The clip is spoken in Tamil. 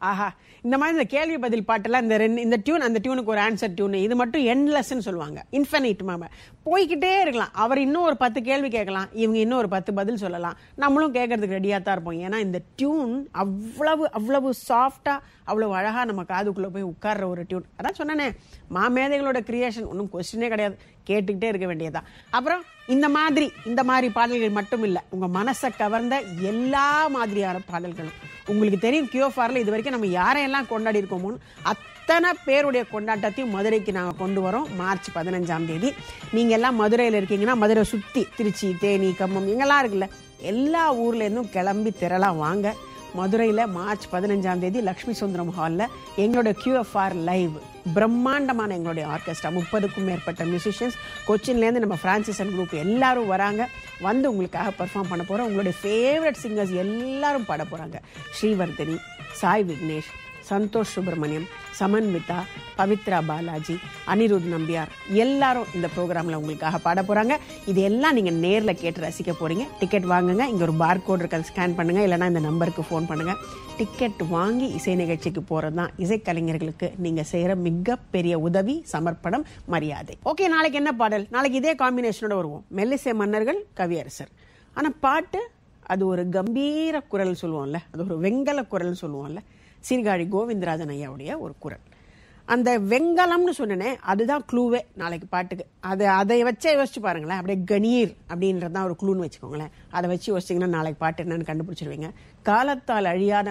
ஆஹா இந்த மாதிரி இந்த கேள்வி பதில் பாட்டெல்லாம் இந்த ரெண்டு இந்த டியூன் அந்த டியூனுக்கு ஒரு ஆன்சர் டியூன் இது மட்டும் என்லெஸ்ன்னு சொல்லுவாங்க இன்ஃபினிட் மாம போய்கிட்டே இருக்கலாம் அவர் இன்னும் ஒரு பத்து கேள்வி கேட்கலாம் இவங்க இன்னும் ஒரு பத்து பதில் சொல்லலாம் நம்மளும் கேட்கறதுக்கு ரெடியாக தான் இருப்போம் ஏன்னா இந்த டியூன் அவ்வளவு அவ்வளவு சாஃப்டா அவ்வளவு அழகா நம்ம காதுக்குள்ள போய் உட்கார்ற ஒரு டியூன் அதான் சொன்னனே மாமேதைகளோட கிரியேஷன் ஒன்றும் கொஸ்டினே கிடையாது கேட்டுக்கிட்டே இருக்க வேண்டியதுதான் அப்புறம் இந்த மாதிரி இந்த மாதிரி பாடல்கள் மட்டும் இல்லை உங்க மனசை கவர்ந்த எல்லா மாதிரியான பாடல்களும் உங்களுக்கு தெரியும் கியோஃபார்ல இது வரைக்கும் நம்ம யாரையெல்லாம் கொண்டாடி இருக்கோமோ அத்தனை பேருடைய கொண்டாட்டத்தையும் மதுரைக்கு நாங்கள் கொண்டு வரோம் மார்ச் பதினஞ்சாம் தேதி நீங்க எல்லாம் மதுரையில் இருக்கீங்கன்னா மதுரை சுத்தி திருச்சி தேனி கம்மம் இங்கெல்லாம் இருக்குல்ல எல்லா ஊர்ல இருந்தும் கிளம்பி திரளாம் வாங்க மதுரையில் மார்ச் பதினஞ்சாம் தேதி லக்ஷ்மி சுந்தரம் ஹாலில் எங்களோட கியூஎஃப்ஆர் லைவ் பிரம்மாண்டமான எங்களுடைய ஆர்கெஸ்ட்ரா முப்பதுக்கும் மேற்பட்ட மியூசிஷியன்ஸ் கொச்சின்லேருந்து நம்ம பிரான்சிஸ் அண்ட் குரூப் எல்லாரும் வராங்க வந்து உங்களுக்காக பெர்ஃபார்ம் பண்ண போகிறோம் உங்களுடைய ஃபேவரட் சிங்கர்ஸ் எல்லாரும் பாட போகிறாங்க ஸ்ரீவர்தினி சாய் விக்னேஷ் சந்தோஷ் சுப்பிரமணியம் சமன்விதா பவித்ரா பாலாஜி அனிருத் நம்பியார் எல்லாரும் இந்த ப்ரோக்ராமில் உங்களுக்காக பாட போகிறாங்க இது எல்லாம் நீங்கள் நேரில் கேட்டு ரசிக்க போகிறீங்க டிக்கெட் வாங்குங்க இங்கே ஒரு பார் கோட் இருக்க ஸ்கேன் பண்ணுங்கள் இல்லைனா இந்த நம்பருக்கு ஃபோன் பண்ணுங்கள் டிக்கெட் வாங்கி இசை நிகழ்ச்சிக்கு போகிறது தான் இசைக்கலைஞர்களுக்கு நீங்கள் செய்கிற மிகப்பெரிய உதவி சமர்ப்பணம் மரியாதை ஓகே நாளைக்கு என்ன பாடல் நாளைக்கு இதே காம்பினேஷனோட வருவோம் மெல்லிசை மன்னர்கள் கவியரசர் ஆனால் பாட்டு அது ஒரு கம்பீர குரல் சொல்லுவோம்ல அது ஒரு வெங்கல குரல் சொல்லுவோம்ல சீர்காழி கோவிந்தராஜன் ஐயாவுடைய ஒரு குரல் அந்த வெங்கலம்னு சொன்னனே அதுதான் க்ளூவே நாளைக்கு பாட்டுக்கு அது அதை வச்சே யோசிச்சு பாருங்களேன் அப்படியே கணீர் அப்படின்றது தான் ஒரு க்ளூன்னு வச்சுக்கோங்களேன் அதை வச்சு யோசிச்சிங்கன்னா நாளைக்கு பாட்டு என்னன்னு கண்டுபிடிச்சிருவீங்க காலத்தால் அழியாத